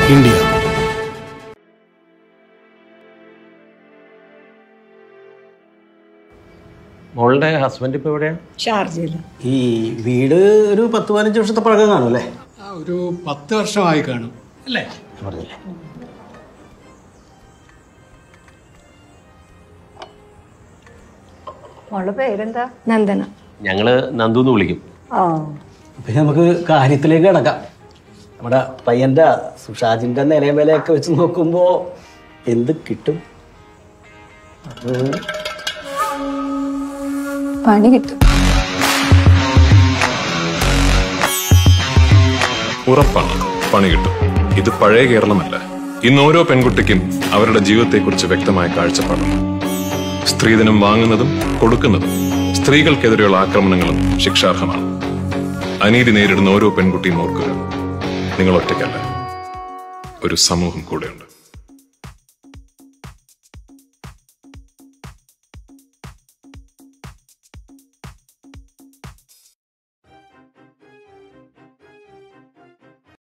India മോളുടെ husband ഇപ്പൊ എവിടെയാ ഷാർജയിൽ ഈ വീട് ഒരു പത്ത് പതിനഞ്ച് വർഷത്തെ പഴക്കം കാണും അല്ലേ ആ, ഒരു പത്ത് വർഷമായി കാണും അല്ലേ പറഞ്ഞില്ലേ മോളുടെ പേരെന്താ നന്ദന ഞങ്ങള് നന്ദു എന്ന് വിളിക്കും ഓ പിന്നെ നമുക്ക് കാര്യത്തിലേക്ക് കിടക്കാം നമ്മുടെ പയ്യന്റെ സുഷാജിന്റെ നിലയും വിലയൊക്കെ വെച്ച് നോക്കുമ്പോ എന്ത് കിട്ടും പണി കിട്ടും ഉറപ്പാണ് പണി കിട്ടും ഇത് പഴയ കേരളമല്ല ഇന്ന് ഓരോ പെൺകുട്ടിക്കും അവരുടെ ജീവിതത്തെക്കുറിച്ച് വ്യക്തമായ കാഴ്ചപ്പാടുണ്ട് സ്ത്രീധനം വാങ്ങുന്നതും കൊടുക്കുന്നതും സ്ത്രീകൾക്കെതിരെയുള്ള ആക്രമണങ്ങളും ശിക്ഷാർഹമാണ് അനീതി നേരിടുന്ന ഓരോ പെൺകുട്ടിയും ഓർക്കുക നിങ്ങൾ ഒറ്റയ്ക്കല്ല ഒരു സമൂഹം കൂടെയുണ്ട്